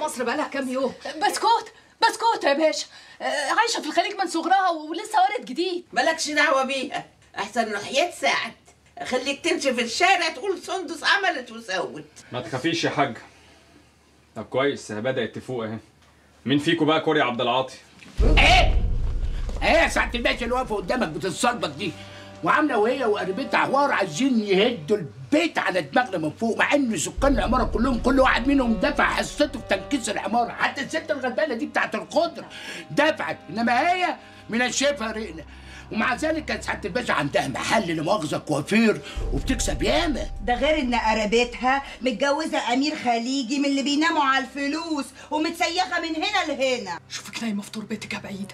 مصر بقالها كام يوم بسكوت بسكوت يا باشا آه، عايشه في الخليج من صغرها ولسه وارد جديد مالكش دعوة بيها أحسن نحيات ساعد خليك تمشي في الشارع تقول سندس عملت وسوت ما تخافيش يا حاج طب كويس هي بدأت تفوق اهي مين فيكم بقى كوري عبد العاطي ايه ايه يا ساعة الباشا اللي واقفة قدامك بتتصربك دي وعاملة وهي وقريبتها حوار عايزين يهدوا البيت على دماغنا من فوق مع ان سكان العمارة كلهم كل واحد منهم دفع حصته في تنكيس العمارة حتى الست الغلبانة دي بتاعت الخضر دفعت انما هي من الشفا رقنا ومع ذلك كانت سعادة الباشا عندها محل لمؤاخذة كوافير وبتكسب ياما ده غير ان قرابتها متجوزه امير خليجي من اللي بيناموا على الفلوس ومتسيخه من هنا لهنا شوفك نايمه في تربتك يا بعيده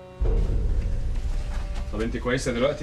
طب انت كويسه دلوقتي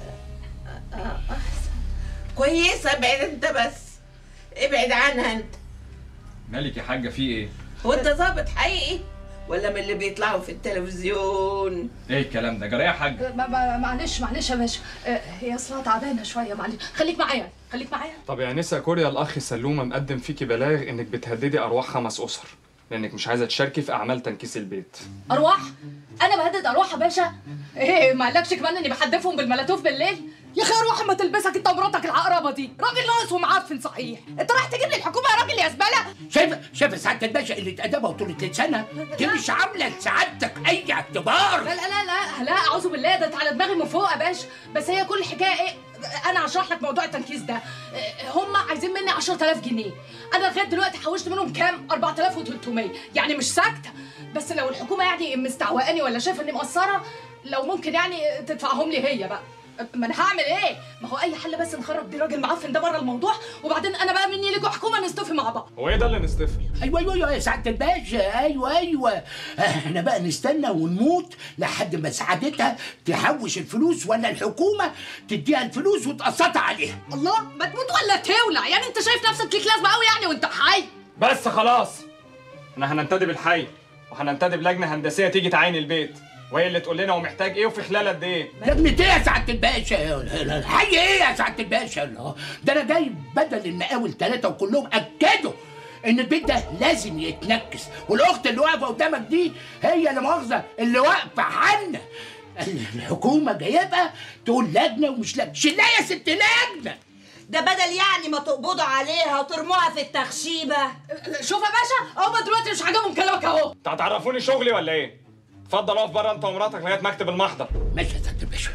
كويسة ابعد انت بس ابعد عنها انت مالك يا حاجه في ايه هو انت ظابط حقيقي ولا من اللي بيطلعوا في التلفزيون ايه الكلام ده جرى يا حاج ما- ما- معلش معلش يا باشا آه، هي اصلها تعبانه شويه معلش خليك معايا خليك معايا طب يا نسا كوريا الاخ سلومه مقدم فيكي بلاغ انك بتهددي ارواح خمس اسر لانك مش عايزه تشاركي في اعمال تنكيس البيت ارواح انا بهدد ارواح يا باشا ايه ما قالكش كمان اني بحدفهم بالملاتوف بالليل يا اخي اروح اما تلبسك انت ومراتك العقربه دي راجل ناقص ومعفن صحيح انت رايح تجيب لي الحكومه يا راجل يا زباله شايفه شايفه سعادة الباشا اللي ادبها وطولة لسانها دي مش عاملة لسعادتك اي اعتبار لا لا لا لا لا اعوذ بالله ده انت على دماغي من فوق يا باشا بس هي كل الحكايه ايه انا هشرح لك موضوع التنكيس ده إيه، هم عايزين مني 10000 جنيه انا لغايه دلوقتي حوشت منهم كام 4300 يعني مش ساكته بس لو الحكومه يعني مستعوقاني ولا شايفه اني مقصره لو ممكن يعني تدفعهم لي هي بقى ما انا هعمل ايه ما هو اي حل بس نخرج بيه راجل معفن ده بره الموضوع وبعدين انا بقى مني ليكوا حكومه نصطفي مع بعض هو ايه ده اللي نستفل ايوه ايوه ايوه يا سعاده الباشا ايوه ايوه احنا بقى نستنى ونموت لحد ما سعادتها تحوش الفلوس ولا الحكومه تديها الفلوس وتقسطها عليها الله ما تموت ولا تولع يعني انت شايف نفسك ليك لازمه قوي يعني وانت حي بس خلاص احنا هننتدب الحي وهننتدب لجنه هندسيه تيجي تعاين البيت وهي اللي تقول لنا هو محتاج ايه وفي خلال قد ايه لجنة ايه يا سعاده الباشا الحي ايه يا سعاده الباشا الله ده انا جايب بدل المقاول ثلاثه وكلهم اكدوا ان البيت ده لازم يتنكس والاخت اللي واقفه قدامك دي هي اللي مؤاخذه اللي واقفه عنا الحكومه جايبها تقول لجنه ومش لجنه شلها يا ست لجنه ده بدل يعني ما تقبضوا عليها وترموها في التخشيبه شوف يا باشا هما دلوقتي مش عاجبهم كلامك اهو انت هتعرفوني شغلي ولا ايه اتفضل اقف بره انت ومراتك لغايه مكتب المحضر ماشي يا سعاده الباشا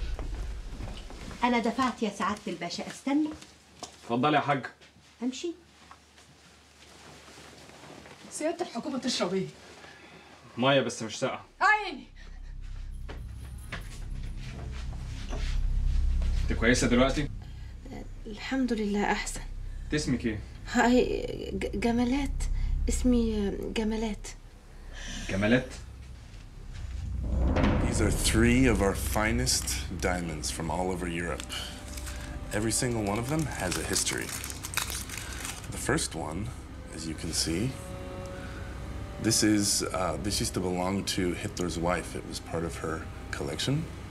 أنا دفعت يا سعادة الباشا أستنى اتفضل يا حاج أمشي سياده الحكومه تشرب ايه ميه بس مش ساقعه عيني انت كويسه دلوقتي الحمد لله أحسن اسمك ايه هاي ج- جمالات اسمي جمالات جمالات These are three of our finest diamonds from all over Europe. Every single one of them has a history. The first one, as you can see, this is uh, this used to belong to Hitler's wife. It was part of her collection.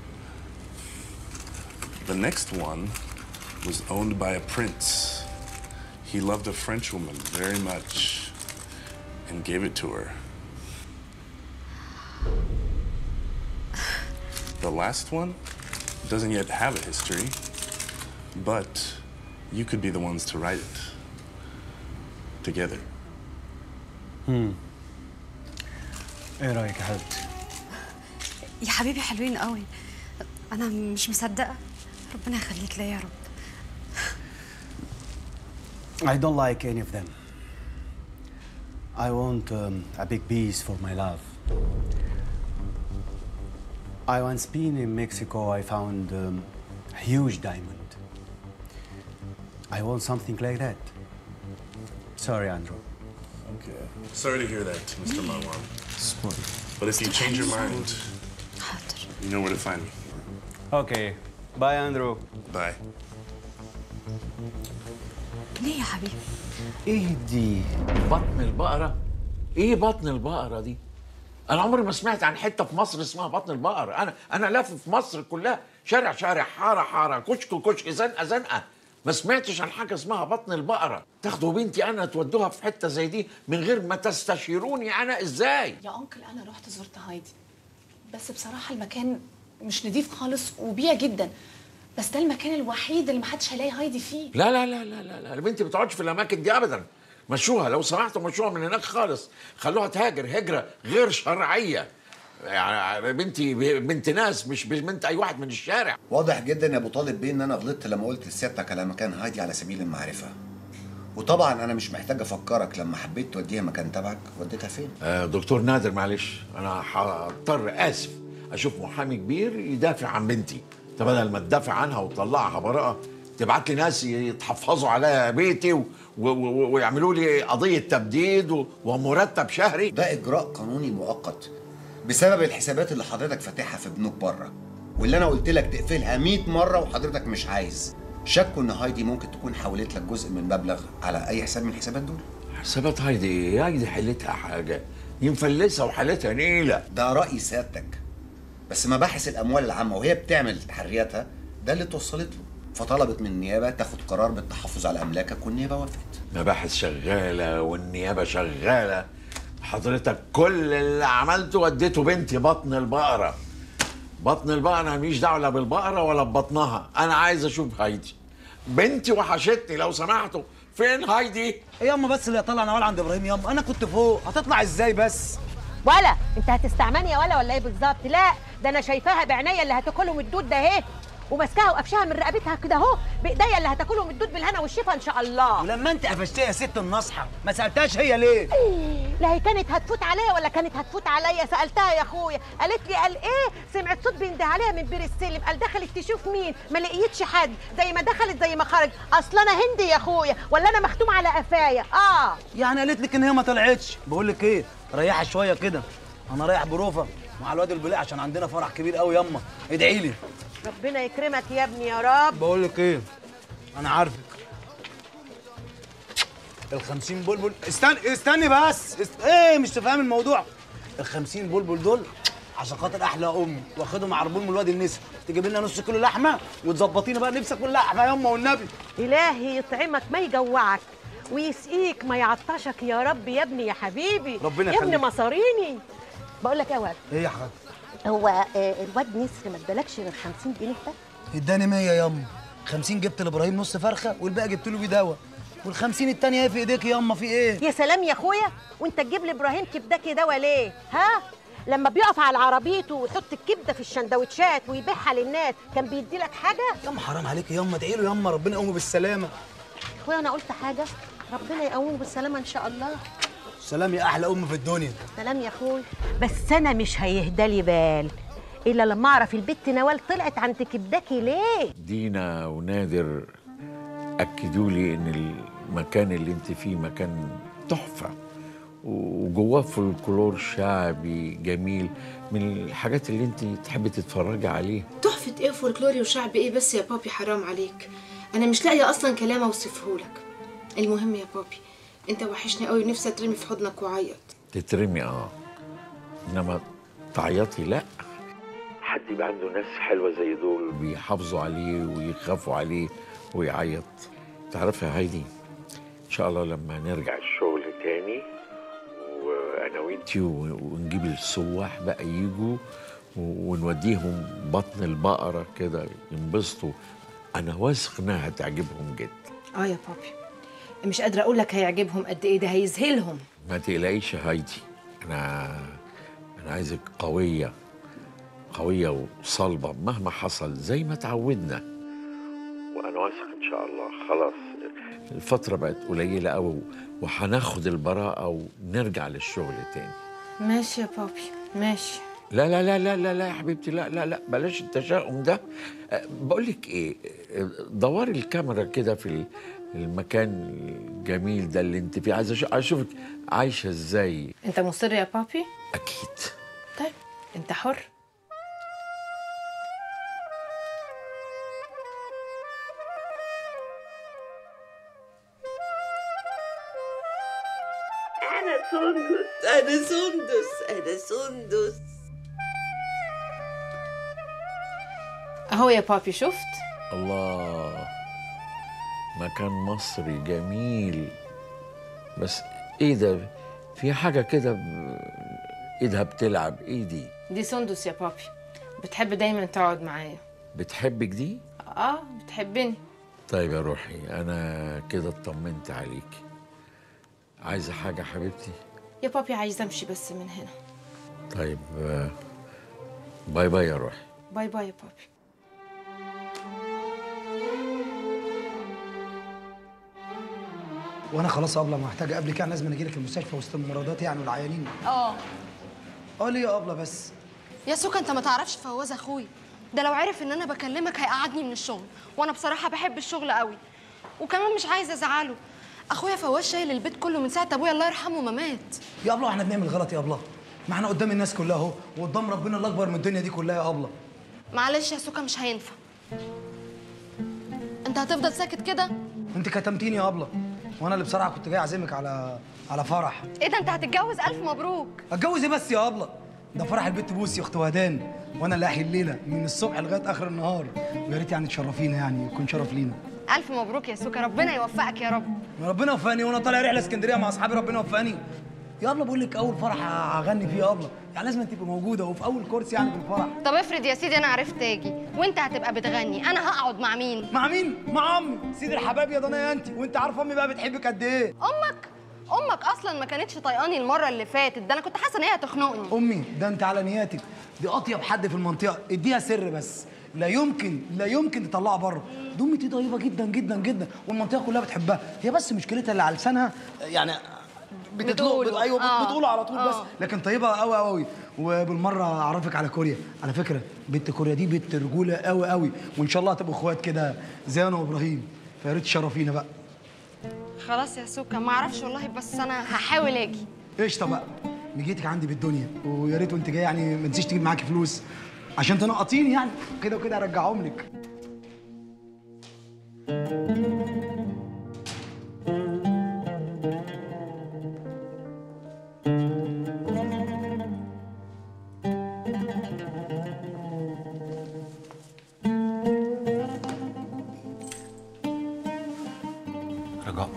The next one was owned by a prince. He loved a French woman very much and gave it to her. The last one doesn't yet have a history, but you could be the ones to write it together. ايه رايك يا حبيبتي يا حبيبي حلوين قوي انا مش مصدقه ربنا يخليك ليا يا رب I don't like any of them. I want um, a big piece for my love. I once been in Mexico. I found um, a huge diamond. I want something like that. Sorry, Andrew. Okay. Sorry to hear that, Mr. Marwan. But if you change your mind, you know where to find me. Okay. Bye, Andrew. Bye. ليه يا حبيبي ايه دي بطن البقرة ايه بطن البقرة دي انا عمري ما سمعت عن حتة في مصر اسمها بطن البقرة انا انا لافف في مصر كلها شارع شارع حارة حارة كشك كشك زنقة زنقة ما سمعتش عن حاجه اسمها بطن البقره تاخدوا بنتي انا تودوها في حته زي دي من غير ما تستشيروني انا ازاي يا انكل انا رحت زرت هايدي بس بصراحه المكان مش نضيف خالص وبيئه جدا بس ده المكان الوحيد اللي محدش هيلاقي هايدي فيه لا لا لا لا لا, لا. البنت ما بتقعدش في الاماكن دي ابدا مشوها لو سمحتوا مشوها من هناك خالص خلوها تهاجر هجره غير شرعيه يعني بنتي بنت ناس مش بنت اي واحد من الشارع واضح جدا يا ابو طالب بيه ان انا غلطت لما قلت لسيادتك على مكان هادي على سبيل المعرفه وطبعا انا مش محتاج افكرك لما حبيت توديها مكان تبعك وديتها فين آه دكتور نادر معلش انا هضطر اسف اشوف محامي كبير يدافع عن بنتي انت بدل ما تدافع عنها وتطلعها براءه تبعت لي ناس يتحفظوا على بيتي و... و... و... ويعملوا لي قضيه تبديد و... ومرتب شهري ده اجراء قانوني مؤقت بسبب الحسابات اللي حضرتك فاتحها في بنوك بره واللي انا قلت لك تقفلها 100 مره وحضرتك مش عايز شكوا ان هايدي ممكن تكون حولت لك جزء من مبلغ على اي حساب من الحسابات دول حسابات هايدي ايه هايدي حلتها حاجه دي مفلسه وحالتها نيله ده راي سيادتك بس مباحث الاموال العامه وهي بتعمل تحرياتها ده اللي توصلت له فطلبت من النيابه تاخد قرار بالتحفظ على املاكك والنيابه وافقت مباحث شغاله والنيابه شغاله حضرتك كل اللي عملته وديته بنتي بطن البقره بطن البقره انا ماليش دعوه لا بالبقره ولا ببطنها انا عايز اشوف هايدي بنتي وحشتني لو سمحتوا فين هايدي ايه ياما بس اللي طلع نوال عند ابراهيم ياما انا كنت فوق هتطلع ازاي بس ولا انت هتستعملني يا ولا ولا ايه بالظبط لا ده انا شايفاها بعينيا اللي هتاكلهم الدود ده اهي وماسكاها وقفشها من رقبتها كده اهو بايديا اللي هتاكلهم الدود بالهنا والشفا ان شاء الله ولما انت قفشتها يا ست النصحه ما سالتهاش هي ليه لا هي كانت هتفوت عليا ولا كانت هتفوت عليا سالتها يا اخويا قالت لي قال ايه سمعت صوت بينده عليها من بير السلم قال دخلت تشوف مين ما لقيتش حد زي ما دخلت زي ما خرج اصل انا هندي يا اخويا ولا انا مختوم على قفايا اه يعني قالت لك ان هي ما طلعتش بقول لك ايه ريحها شويه كده انا رايح بروفه مع الواد البلاء عشان عندنا فرح كبير قوي ياما ادعي لي ربنا يكرمك يا ابني يا رب بقول لك ايه انا عارفك ال 50 بلبل استني استني بس است... ايه مش تفهم الموضوع ال 50 بلبل دول عشان خاطر احلى ام واخدهم عربون من الواد النسر تجيب لنا نص كيلو لحمه وتظبطينا بقى نفسك باللحمه يا امه والنبي الهي يطعمك ما يجوعك ويسقيك ما يعطشك يا رب يا ابني يا حبيبي ربنا يا ابني يخليك. مصاريني بقول لك ايه يا واد ايه يا حاج هو آه، الواد نسر ما ادالكش غير 50 جنيه ده اداني 100 يا يما 50 جبت لابراهيم نص فرخه والباقي جبت له بيه دواء وال 50 التانية ايه في ايديك يا يما في ايه يا سلام يا اخويا وانت تجيب لابراهيم كبداكي دواء ليه ها لما بيقف على عربيته ويحط الكبده في الشندوتشات ويبيعها للناس كان بيدي لك حاجه يما حرام عليك يا يما ادعي له يما ربنا يقومه بالسلامه اخويا انا قلت حاجه ربنا يقومه بالسلامه ان شاء الله سلام يا احلى ام في الدنيا سلام يا اخويا بس انا مش هيهدالي بال الا لما اعرف البت نوال طلعت عند كبداكي ليه دينا ونادر اكدوا لي ان المكان اللي انت فيه مكان تحفه وجواه فولكلور شعبي جميل من الحاجات اللي انت تحبي تتفرجي عليها تحفة ايه فولكلوري وشعب ايه بس يا بابي حرام عليك انا مش لاقيه اصلا كلام اوصفهولك المهم يا بابي انت وحشني قوي ونفسي اترمي في حضنك واعيط تترمي اه انما تعيطي لا حد يبقى عنده ناس حلوه زي دول بيحافظوا عليه ويخافوا عليه ويعيط تعرفي يا هايدي ان شاء الله لما نرجع الشغل تاني وانا وانتي و- ونجيب السواح بقى يجوا و- ونوديهم بطن البقره كده ينبسطوا انا واثق انها هتعجبهم جدا اه يا بابي مش قادره اقول لك هيعجبهم قد ايه ده هيذهلهم ما تقلقيش يا هايدي انا انا عايزك قويه قويه وصلبه مهما حصل زي ما تعودنا وانا واثق ان شاء الله خلاص الفتره بقت قليله قوي وهناخد البراءه ونرجع للشغل تاني ماشي يا بابي ماشي لا لا لا لا لا لا يا حبيبتي لا لا لا بلاش التشاؤم ده بقول لك ايه أه، دوري الكاميرا كده في ال- المكان الجميل ده اللي انت فيه عايز أشوف- عايز اشوفك عايشه ازاي انت مصر يا بابي اكيد طيب انت حر أنا سندس أنا سندس أنا سندس اهو يا بابي شفت الله مكان مصري جميل بس ايه ده في حاجة كده ب- ايدها بتلعب ايه دي دي سندس يا بابي بتحب دايما تقعد معايا بتحبك دي اه بتحبني طيب يا روحي انا كده اطمنت عليك عايزة حاجة حبيبتي يا بابي عايزه امشي بس من هنا طيب آه، باي باي يا روحي باي باي يا بابي وانا خلاص ابله محتاجه قبل يعني لازم اجي لك المستشفى وسط الممرضات يعني والعيانين اه اه ليه يا ابله بس يا سوكا انت ما تعرفش فواز اخوي ده لو عرف ان انا بكلمك هيقعدني من الشغل وانا بصراحه بحب الشغل قوي وكمان مش عايزه ازعله اخويا فواز شايل البيت كله من ساعه ابويا الله يرحمه ما مات يا ابله احنا بنعمل غلط يا ابله ما احنا قدام الناس كلها اهو وقدام ربنا اللي اكبر من الدنيا دي كلها يا ابله معلش يا سوكا مش هينفع انت هتفضل ساكت كده انت كتمتيني يا ابله وانا اللي بصراحه كنت جاي اعزمك على على فرح ايه ده انت هتتجوز الف مبروك اتجوز ايه بس يا ابله ده فرح البت بوسي اخت وهدان وانا اللي احيي الليله من الصبح لغايه اخر النهار ويا ريت يعني تشرفينا يعني يكون شرف لينا الف مبروك يا سوكا ربنا يوفقك يا رب يا ربنا وفقني وانا طالع رحله اسكندريه مع اصحابي ربنا وفقني يا ابله بقول لك اول فرح هغني فيه يا ابله يعني لازم تبقى موجوده وفي اول كورس يعني في الفرح طب افرض يا سيدي انا عرفت اجي وانت هتبقى بتغني انا هقعد مع مين مع مين مع امي سيد الحباب يا ضنا يا انت وانت عارفه امي بقى بتحبك قد ايه امك امك اصلا ما كانتش طايقاني المره اللي فاتت ده انا كنت حاسه ان هي هتخنقني امي ده انت على نياتك دي اطيب حد في المنطقه اديها سر بس لا يمكن لا يمكن تطلعها بره دي امي دي طيبه جدا جدا جدا والمنطقه كلها بتحبها هي بس مشكلتها اللي على لسانها يعني بتطلق بتقوله. بت... ايوه آه. بتقوله على طول بس آه. لكن طيبه قوي قوي وبالمره اعرفك على كوريا على فكره بنت كوريا دي بنت رجوله قوي قوي وان شاء الله هتبقوا اخوات كده زي انا وابراهيم فيا ريت تشرفينا بقى خلاص يا سوكا ما اعرفش والله بس انا هحاول اجي قشطه بقى مجيتك عندي بالدنيا ويا ريت وانت جاي يعني ما تنسيش تجيب معاكي فلوس عشان تنقطيني يعني كده وكده ارجعهم لك رجاء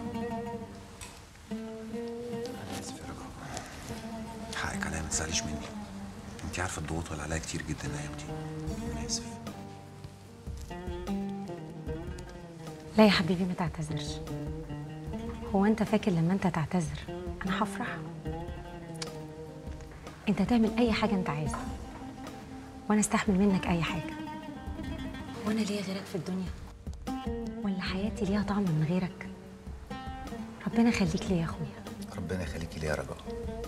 انا اسف يا رجاء حقك عليا ما تزعليش مني انت عارفه الضغوط اللي عليا كتير جدا الايام دي انا اسف لا يا حبيبي ما تعتذرش هو انت فاكر لما انت تعتذر انا هفرح انت تعمل اي حاجه انت عايزها وانا استحمل منك اي حاجه وانا ليا غيرك في الدنيا ولا حياتي ليها طعم من غيرك ربنا يخليك ليا يا اخويا ربنا يخليكي ليا يا رجاء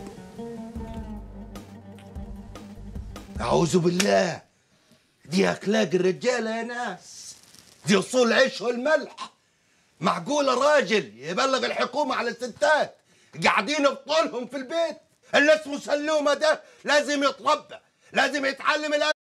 أعوذ بالله دي أخلاق الرجالة يا ناس دي أصول العيش والملح معقولة راجل يبلغ الحكومة على الستات قاعدين بطولهم في البيت اللي اسمه سلومة ده لازم يتربى لازم يتعلم الأدب